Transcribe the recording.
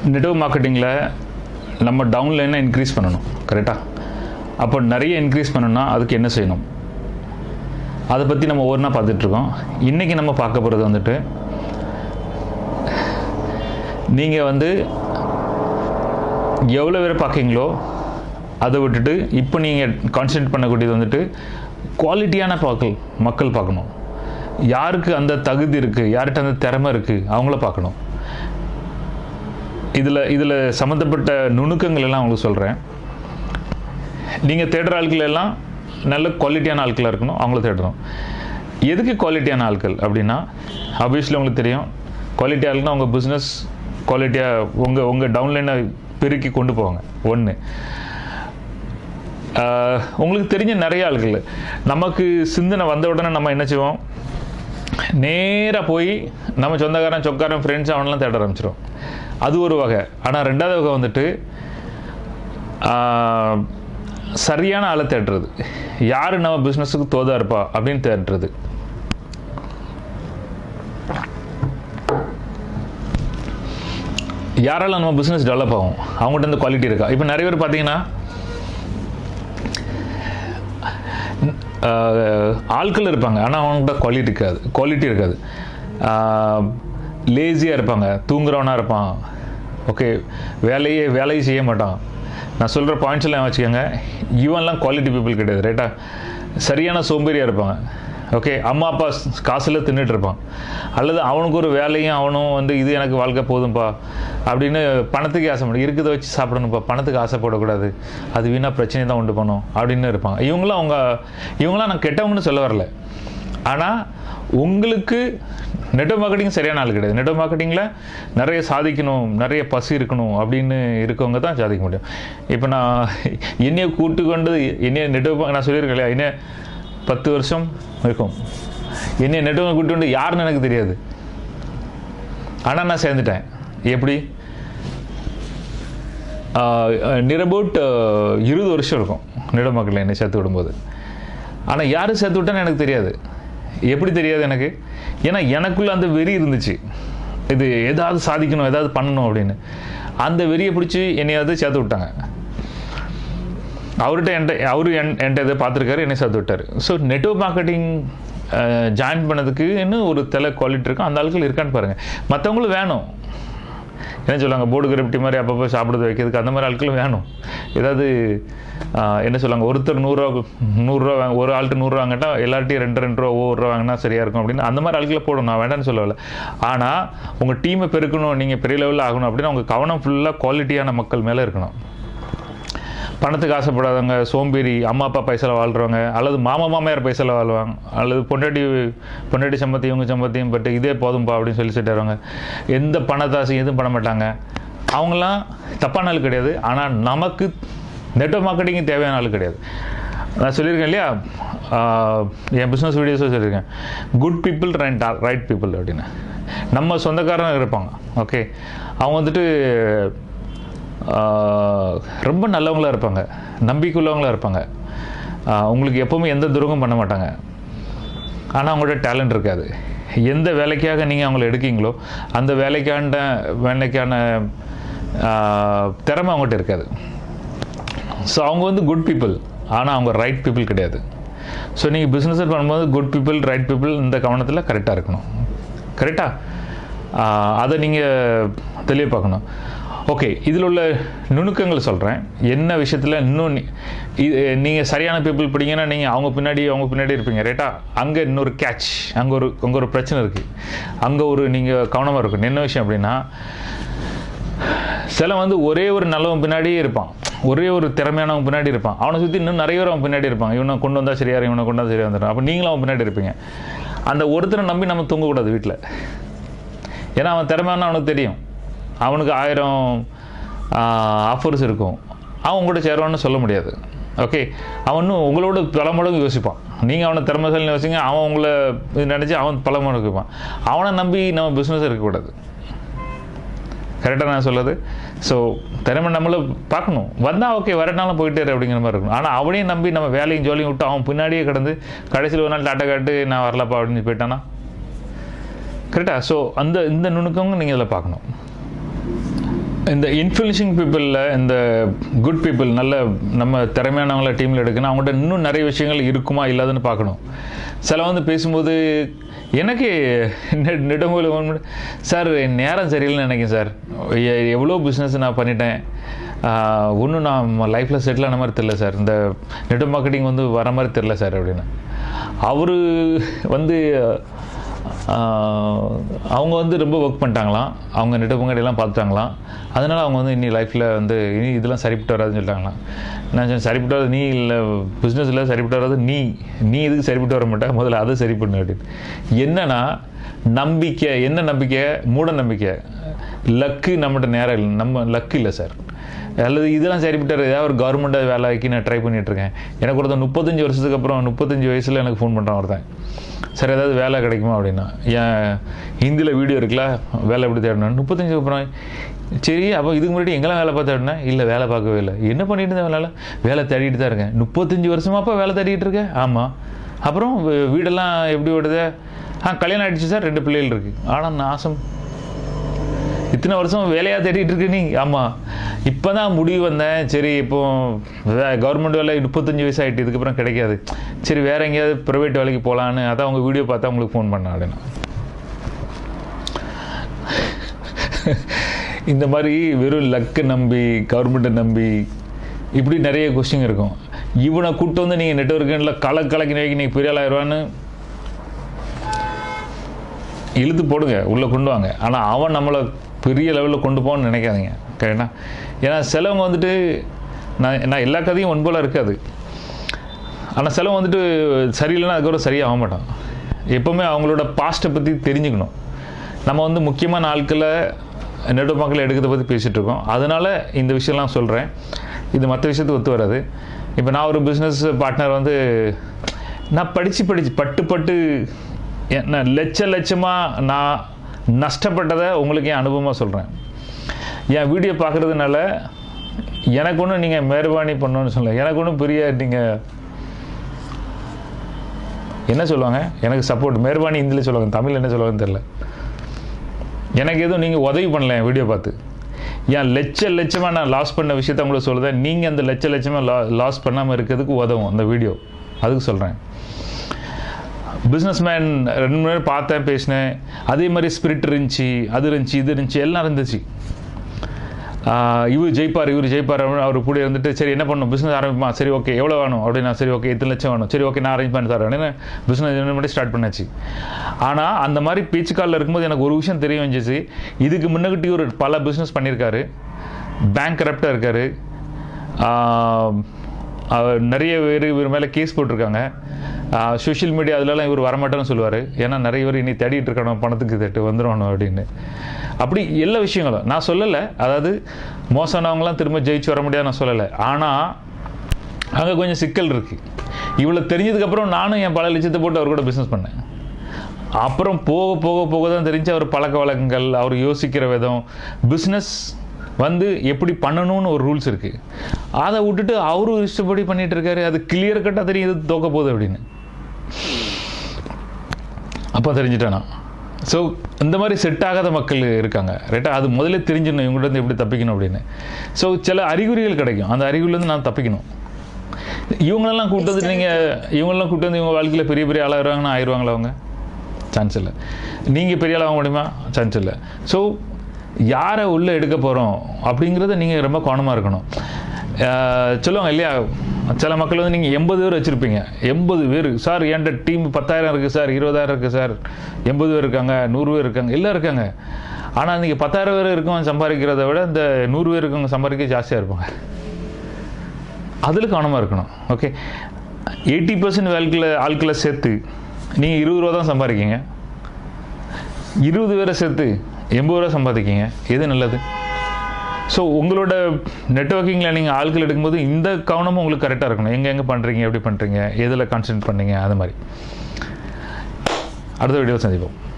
network மார்க்கெட்டிங்கில் நம்ம டவுன்லைனை increase பண்ணணும் கரெக்டாக அப்போ நிறைய இன்க்ரீஸ் பண்ணணும்னா அதுக்கு என்ன செய்யணும் அதை பற்றி நம்ம ஒவ்வொன்றா பார்த்துட்ருக்கோம் இன்றைக்கி நம்ம பார்க்க போகிறது வந்துட்டு நீங்கள் வந்து எவ்வளோ பேர் பார்க்கீங்களோ அதை விட்டுட்டு இப்போ நீங்கள் கான்சன்ட்ரேட் பண்ணக்கூடியது வந்துட்டு குவாலிட்டியான மக்கள் மக்கள் பார்க்கணும் யாருக்கு அந்த தகுதி இருக்குது யார்கிட்ட அந்த திறமை இருக்குது அவங்கள பார்க்கணும் இதில் இதில் சம்மந்தப்பட்ட நுணுக்கங்கள் எல்லாம் உங்களுக்கு சொல்கிறேன் நீங்கள் தேடுற ஆட்கள் எல்லாம் நல்ல குவாலிட்டியான ஆட்களாக இருக்கணும் அவங்கள தேடணும் எதுக்கு குவாலிட்டியான ஆட்கள் அப்படின்னா ஆப்வியஸ்லி உங்களுக்கு தெரியும் குவாலிட்டி ஆளுக்குன்னா உங்கள் பிஸ்னஸ் குவாலிட்டியாக உங்கள் உங்கள் டவுன்லைனை பெருக்கி கொண்டு போவாங்க ஒன்று உங்களுக்கு தெரிஞ்ச நிறைய ஆட்கள் நமக்கு சிந்தனை வந்த உடனே நம்ம என்ன செய்வோம் நேராக போய் நம்ம சொந்தக்காரன் சொக்காரன் ஃப்ரெண்ட்ஸ் அவனெல்லாம் தேட ஆரம்பிச்சிடும் அது ஒரு வகை ஆனால் ரெண்டாவது வகை வந்துட்டு சரியான ஆளை தேடுறது யார் நம்ம பிஸ்னஸுக்கு தோதா இருப்பா அப்படின்னு தேடுறது யாரால நம்ம பிஸ்னஸ் டெவலப் ஆகும் அவங்ககிட்ட இந்த குவாலிட்டி இருக்கா இப்போ நிறைய பேர் பார்த்தீங்கன்னா ஆட்கள் இருப்பாங்க ஆனால் அவங்ககிட்ட குவாலிட்டி இருக்காது குவாலிட்டி இருக்காது லேசியாக இருப்பாங்க தூங்குறவனாக இருப்பான் ஓகே வேலையே வேலையை செய்ய மாட்டான் நான் சொல்கிற பாயிண்ட்ஸ் எல்லாம் வச்சுக்கோங்க இவன்லாம் குவாலிட்டி பீப்புள் கிடையாது ரைட்டா சரியான சோம்பேறியாக இருப்பாங்க ஓகே அம்மா அப்பா காசில் தின்னுட்டு இருப்பான் அல்லது அவனுக்கு ஒரு வேலையும் அவனும் வந்து இது எனக்கு வாழ்க்கை போதும்ப்பா அப்படின்னு பணத்துக்கு ஆசைப்படும் இருக்கிறத வச்சு சாப்பிடணும்ப்பா பணத்துக்கு ஆசைப்படக்கூடாது அது வீணாக பிரச்சனை தான் உண்டு பண்ணும் அப்படின்னு இருப்பாங்க இவங்களாம் அவங்க இவங்களாம் நான் கெட்டவங்கன்னு சொல்ல வரல ஆனால் உங்களுக்கு நெட்வொர்க் மார்க்கெட்டிங் சரியான ஆள் கிடையாது நெட்வொர்க் மார்க்கெட்டிங்கில் நிறைய சாதிக்கணும் நிறைய பசி இருக்கணும் அப்படின்னு இருக்கவங்க தான் சாதிக்க முடியும் இப்போ நான் என்னைய கூட்டு கொண்டு என்னைய நெட்வொர்க் நான் சொல்லியிருக்கேன் இல்லையா என்ன பத்து வருஷம் இருக்கும் என்னைய நெட்வொர்க் கூட்டு கொண்டு யாருன்னு எனக்கு தெரியாது ஆனால் நான் சேர்ந்துட்டேன் எப்படி நியர் அபவுட் இருபது வருஷம் இருக்கும் நெட்வொர்க் மார்க்கெட்டில் என்னை சேர்த்து விடும்போது ஆனால் யார் சேர்த்து விட்டேன்னு எனக்கு தெரியாது எப்படி தெரியாது எனக்கு ஏன்னா எனக்குள்ள அந்த வெறி இருந்துச்சு இது ஏதாவது சாதிக்கணும் ஏதாவது பண்ணணும் அப்படின்னு அந்த வெறியை பிடிச்சி என்னையாவது சேர்த்து விட்டாங்க அவர்கிட்ட என்கிட்ட அவரு என் என்கிட்ட இதை பார்த்துருக்காரு என்னை சேர்த்து விட்டார் ஸோ நெட்ஒர்க் மார்க்கெட்டிங் ஜாயின் பண்ணதுக்கு இன்னும் ஒரு தலை குவாலிட்டி இருக்கும் அந்த ஆட்கள் இருக்கான்னு பாருங்கள் மற்றவங்களும் வேணும் என்ன சொல்லுவாங்க போர்டு கிரிப்டி மாதிரி அப்பப்போ சாப்பிடுறது வைக்கிறதுக்கு அந்த மாதிரி ஆட்களும் வேணும் ஏதாவது என்ன சொல்லுவாங்க ஒருத்தர் நூறுரூவா நூறுரூவா வாங்க ஒரு ஆள்கிட்ட நூறுரூவா வாங்கிட்டா எல்லார்ட்டையும் ரெண்டு ரெண்டு ரூபா ஒவ்வொரு ரூபா வாங்கினா சரியாக இருக்கும் அப்படின்னு அந்த மாதிரி ஆட்களை போடணும் நான் வேண்டாம்னு சொல்லலை ஆனால் உங்கள் டீமை பெருக்கணும் நீங்கள் பெரிய லெவலில் ஆகணும் அப்படின்னா உங்கள் கவனம் ஃபுல்லாக குவாலிட்டியான மக்கள் மேலே இருக்கணும் பணத்துக்கு ஆசைப்படாதவங்க சோம்பேறி அம்மா அப்பா பைசாவில் வாழ்கிறவங்க அல்லது மாமா மாமையார் பைசாவில் வாழ்வாங்க அல்லது பொண்டாட்டி பொண்டாட்டி சம்பத்தி இவங்க சம்பத்தியும் பட்டு இதே போதும்பா அப்படின்னு சொல்லி சொல்லிட்டுறவங்க எந்த பணத்தாசையும் எதுவும் பண்ண மாட்டாங்க அவங்களாம் தப்பான ஆள் கிடையாது ஆனால் நமக்கு நெட்ஒர்க் மார்க்கெட்டிங் தேவையான ஆள் கிடையாது நான் சொல்லியிருக்கேன் இல்லையா என் பிஸ்னஸ் வீடியோஸும் சொல்லியிருக்கேன் good people right right people அப்படின்னு நம்ம சொந்தக்காரங்க இருப்பாங்க ஓகே அவங்க வந்துட்டு ரொம்ப நல்லவங்களாக இருப்பாங்க நம்பிக்கையுள்ளவங்களாக இருப்பாங்க உங்களுக்கு எப்போவுமே எந்த துரோகம் பண்ண மாட்டாங்க ஆனால் அவங்களோட டேலண்ட் இருக்காது எந்த வேலைக்காக நீங்கள் அவங்கள எடுக்கீங்களோ அந்த வேலைக்கான வேலைக்கான திறமை அவங்ககிட்ட இருக்காது ஸோ அவங்க வந்து குட் பீப்புள் ஆனால் அவங்க ரைட் பீப்புள் கிடையாது ஸோ நீங்கள் பிஸ்னஸ் பண்ணும்போது குட் பீப்புள் ரைட் பீப்புள் இந்த கவனத்தில் கரெக்டாக இருக்கணும் கரெக்டாக அதை நீங்கள் தெளிவு பார்க்கணும் ஓகே இதில் உள்ள நுணுக்கங்கள் சொல்கிறேன் என்ன விஷயத்தில் இன்னும் நீங்கள் சரியான பீப்புள் பிடிங்கன்னா நீங்கள் அவங்க பின்னாடி அவங்க பின்னாடி இருப்பீங்க ரைட்டா அங்கே இன்னொரு கேட்ச் அங்கே ஒரு அங்கே ஒரு பிரச்சனை இருக்குது அங்கே ஒரு நீங்கள் கவனமாக இருக்கும் என்ன விஷயம் அப்படின்னா சில வந்து ஒரே ஒரு நல்லவன் பின்னாடியே இருப்பான் ஒரே ஒரு திறமையானவன் பின்னாடி இருப்பான் அவனை சுற்றி இன்னும் நிறைய பேர் அவன் பின்னாடி இருப்பான் இவனை கொண்டு வந்தால் சரியா இவனை கொண்டு வந்தால் சரியாக வந்துடும் அப்போ நீங்களும் அவன் பின்னாடி இருப்பீங்க அந்த ஒருத்தரை நம்பி நம்ம தூங்கக்கூடாது வீட்டில் ஏன்னா அவன் திறமையான அவனுக்கு தெரியும் அவனுக்கு ஆயிரம் ஆஃபர்ஸ் இருக்கும் அவன் கூட சேருவான்னு சொல்ல முடியாது ஓகே அவனும் உங்களோட பல மடங்கு யோசிப்பான் நீங்கள் அவனை திறமைசாலின்னு யோசிங்க அவன் உங்களை நினச்சி அவன் பல மடங்கு யோசிப்பான் அவனை நம்பி நம்ம பிஸ்னஸ் இருக்கக்கூடாது கரெக்டாக நான் சொல்லுது ஸோ திறமை நம்மள பார்க்கணும் வந்தால் ஓகே வரட்டாலும் போயிட்டே அப்படிங்கிற மாதிரி இருக்கணும் ஆனால் அவனையும் நம்பி நம்ம வேலையும் ஜோலியும் விட்டு அவன் பின்னாடியே கிடந்து கடைசியில் ஒரு நாள் டாட்டா காட்டு நான் வரலப்பா அப்படின்னு போயிட்டானா கரெக்டா ஸோ அந்த இந்த நுணுக்கமும் நீங்கள் இதில் பார்க்கணும் இந்த இன்ஃப்ளூயன்சிங் பீப்புளில் இந்த குட் பீப்புள் நல்ல நம்ம திறமையானவங்கள டீமில் எடுக்கணும் அவங்கள்ட்ட இன்னும் நிறைய விஷயங்கள் இருக்குமா இல்லாதுன்னு பார்க்கணும் சில வந்து பேசும்போது எனக்கு நெ- நெடுங்கோல் சார் என் நேரம் சரியில்லைன்னு நினைக்கிறேன் சார் எ- எவ்வளோ பிஸ்னஸ் நான் பண்ணிட்டேன் ஒன்றும் நான் லைஃப்பில் செட்டில் ஆன மாதிரி தெரில சார் இந்த நெட் மார்க்கெட்டிங் வந்து வர மாதிரி தெரில சார் அப்படின்னு அவர் வந்து ஆஹ், அவங்க வந்து ரொம்ப ஒர்க் பண்ணிட்டாங்களாம் அவங்க நெட் பங்கடையெல்லாம் பார்த்துட்டாங்களாம் அதனால் அவங்க வந்து இனி லைஃப்பில் வந்து இனி இதெல்லாம் சரிப்பட்டு வராதுன்னு சொல்லிட்டாங்களாம் நான் சொன்னேன், சரிப்பட்டு வராது நீ இல்லை பிஸ்னஸில் சரிப்பட்டு வராது நீ நீ இதுக்கு சரிப்பட்டு வர மாட்டா முதல்ல அதை சரி பண்ணு அப்படின்னு என்னன்னா நம்பிக்கை என்ன நம்பிக்கை மூட நம்பிக்கை லக்கு நம்மகிட்ட நேரம் இல்லை நம்ம லக்கு இல்லை சார் அல்லது இதெல்லாம் சரிப்பட்டார் ஏதாவது ஒரு கவர்மெண்ட் வேலைக்கு நான் ட்ரை பண்ணிட்டு இருக்கேன் எனக்கு ஒருத்தன் முப்பத்தஞ்சு வருஷத்துக்கு அப்புறம் முப்பத்தஞ்சு வயசில் எனக்கு ஃபோன் பண்ணுறான் ஒருத்தன் சார் ஏதாவது வேலை கிடைக்குமா அப்படின்னா ஏன் ஹிந்தியில் வீடியோ இருக்குல்ல வேலை எப்படி தேடணும் முப்பத்தஞ்சுக்கு அப்புறம் சரி அப்போ இதுக்கு முன்னாடி எங்கெல்லாம் வேலை பார்த்து இல்லை வேலை பார்க்கவே இல்லை என்ன பண்ணிட்டு இருந்தேன் வேலை வேலை தேடிட்டு தான் இருக்கேன் முப்பத்தஞ்சு வருஷமாப்பா வேலை தேடிட்டு இருக்கேன் ஆமாம் அப்புறம் வீ- வீடெல்லாம் எப்படி ஓடுது ஆ கல்யாணம் ஆயிடுச்சு சார் ரெண்டு பிள்ளைகள் இருக்குது ஆனால் நாசம் இத்தனை வருஷம் வேலையாக தேடிட்டு இருக்கு நீ ஆமாம் இப்போ தான் முடிவு வந்தேன் சரி இப்போ கவர்மெண்ட் வேலை முப்பத்தஞ்சு வயசு ஆகிட்டு இதுக்கப்புறம் கிடைக்காது சரி வேற எங்கேயாவது ப்ரைவேட் வேலைக்கு போகலான்னு அதான் உங்கள் வீடியோ பார்த்தா உங்களுக்கு ஃபோன் பண்ணேன் அப்படின்னா இந்த மாதிரி வெறும் லக்கை நம்பி கவர்மெண்ட்டை நம்பி இப்படி நிறைய கொஸ்டின் இருக்கும் இவனை கூப்பிட்டு வந்து நீங்கள் நெட்ஒர்க்கில் கல கலக்கி வைக்க நீங்கள் பெரிய ஆளாயிருவான்னு இழுத்து போடுங்க உள்ளே கொண்டு வாங்க ஆனால் அவன் நம்மளை பெரிய லெவலில் கொண்டு போகணும்னு நினைக்காதீங்க கரெக்டா ஏன்னா சிலவங்க வந்துட்டு நான் நான் எல்லா கதையும் ஒன்போல இருக்காது ஆனால் சிலவங்க வந்துட்டு சரியில்லைன்னா அதுக்கப்புறம் சரியாக ஆக மாட்டான் எப்போவுமே அவங்களோட பாஸ்ட்டை பற்றி தெரிஞ்சுக்கணும் நம்ம வந்து முக்கியமான ஆட்களை நெடு மக்களை எடுக்கிறத பற்றி பேசிகிட்டு இருக்கோம் அதனால் இந்த விஷயம்லாம் சொல்கிறேன் இது மற்ற விஷயத்துக்கு ஒத்து வராது இப்போ நான் ஒரு பிஸ்னஸ் பார்ட்னர் வந்து நான் படித்து படித்து பட்டு பட்டு எ- நான் லட்ச லட்சமாக நான் நஷ்டப்பட்டதை உங்களுக்கு என் அனுபவமாக சொல்கிறேன் என் வீடியோ பார்க்குறதுனால எனக்கு ஒன்றும் நீங்கள் மேர்பானி பண்ணணும்னு சொல்லல எனக்கு ஒன்றும் பெரிய நீங்கள் என்ன சொல்லுவாங்க எனக்கு சப்போர்ட் மேர்பானி ஹிந்தியில் சொல்லுவாங்க தமிழ் என்ன சொல்லுவாங்கன்னு தெரில எனக்கு எதுவும் நீங்கள் உதவி பண்ணல என் வீடியோ பார்த்து என் லட்ச லட்சமாக நான் லாஸ் பண்ண விஷயத்த உங்களுக்கு சொல்லுதேன் நீங்கள் அந்த லட்ச லட்சமாக லா லாஸ் பண்ணாமல் இருக்கிறதுக்கு உதவும் அந்த வீடியோ அதுக்கு சொல்கிறேன் பிஸ்னஸ் மேன் ரெண்டு மணி நேரம் பார்த்தேன் பேசினேன் அதே மாதிரி ஸ்பிரிட் இருந்துச்சு அது இருந்துச்சு இது இருந்துச்சு எல்லாம் இருந்துச்சு ஆஹ் இவர் ஜெயிப்பார் இவர் ஜெயிப்பார் அப்படின்னு அவர் கூட இருந்துட்டு சரி என்ன பண்ணணும் பிஸ்னஸ் ஆரம்பிப்பா சரி ஓகே எவ்வளோ வேணும் அப்படின்னா சரி ஓகே இத்தனை லட்சம் வேணும் சரி ஓகே நான் அரேஞ்ச் பண்ணி தரேன் அப்படின்னு பிஸ்னஸ் மட்டும் ஸ்டார்ட் பண்ணாச்சு ஆனால் அந்த மாதிரி பேச்சு காலில் இருக்கும்போது எனக்கு ஒரு விஷயம் தெரிய வந்துச்சு இதுக்கு முன்னகிட்டி ஒரு பல பிஸ்னஸ் பண்ணியிருக்காரு பேங்க் கரப்டாக இருக்காரு ஆஹ் அவர் நிறைய பேர் இவர் மேலே கேஸ் போட்டிருக்காங்க சோஷியல் மீடியா அதுலலாம் இவர் வரமாட்டேன்னு சொல்லுவார் ஏன்னா நிறைய பேர் இனி தேடிட்டு இருக்கணும் பணத்துக்கு தட்டு வந்துடணும் அப்படின்னு அப்படி எல்லா விஷயங்களும் நான் சொல்லலை அதாவது மோசமானவங்களாம் திரும்ப ஜெயிச்சு வர முடியாது நான் சொல்லலை ஆனால் அங்கே கொஞ்சம் சிக்கல் இருக்குது இவ்வளோ தெரிஞ்சதுக்கப்புறம் நானும் என் பல லட்சத்தை போட்டு அவர் கூட பிஸ்னஸ் பண்ணேன் அப்புறம் போக போக போக தான் தெரிஞ்சு அவர் பழக்க வழக்கங்கள் அவர் யோசிக்கிற விதம் பிஸ்னஸ் வந்து எப்படி பண்ணணும்னு ஒரு ரூல்ஸ் இருக்குது அதை விட்டுட்டு அவரும் இஷ்டப்படி பண்ணிட்டு இருக்காரு அது கிளியர் கட்டாக தெரியுது தோக்க போகுது அப்படின்னு அப்போ தெரிஞ்சுட்டேன் நான் ஸோ இந்த மாதிரி செட் ஆகாத மக்கள் இருக்காங்க ரைட்டா அது முதல்ல தெரிஞ்சிடணும் இவங்கள்ட்ட இருந்து எப்படி தப்பிக்கணும் அப்படின்னு ஸோ சில அறிகுறிகள் கிடைக்கும் அந்த அறிகுறிலேருந்து நான் தப்பிக்கணும் இவங்களெல்லாம் கூப்பிட்டு வந்து நீங்கள் இவங்களெல்லாம் கூப்பிட்டு வந்து இவங்க வாழ்க்கையில் பெரிய பெரிய ஆளாகிறாங்கன்னா ஆயிடுவாங்களா அவங்க சான்ஸ் இல்லை நீங்கள் பெரிய ஆளாக முடியுமா சான்ஸ் இல்லை ஸோ யாரை உள்ளே எடுக்க போகிறோம் அப்படிங்கிறத நீங்கள் ரொம்ப கவனமாக இருக்கணும் அஹ் சொல்லுவாங்க இல்லையா சில மக்கள் வந்து நீங்கள் எண்பது பேர் வச்சுருப்பீங்க எண்பது பேர் சார் என்கிட்ட டீம் பத்தாயிரம் இருக்குது சார் இருபதாயிரம் இருக்குது சார் எண்பது பேர் இருக்காங்க நூறு பேர் இருக்காங்க எல்லாம் இருக்காங்க ஆனால் நீங்கள் பத்தாயிரம் பேர் இருக்கவங்க சம்பாதிக்கிறத விட இந்த நூறு பேர் இருக்கவங்க சம்பாதிக்க ஜாஸ்தியாக இருப்பாங்க அதில் கவனமாக இருக்கணும் ஓகே எயிட்டி பர்சன்ட் வாழ்க்கையில் ஆட்களை சேர்த்து நீங்கள் இருபது ரூபா தான் சம்பாதிக்கீங்க இருபது பேரை சேர்த்து எண்பது ரூபா சம்பாதிக்கீங்க எது நல்லது ஸோ உங்களோட நெட்ஒர்க்கிங்கில் நீங்கள் ஆட்கள் எடுக்கும்போது இந்த கவனமும் உங்களுக்கு கரெக்டாக இருக்கணும் எங்கே எங்கே பண்ணுறீங்க எப்படி பண்ணுறீங்க எதில் கான்சென்ட் பண்ணீங்க அது மாதிரி அடுத்த வீடியோ சந்திப்போம்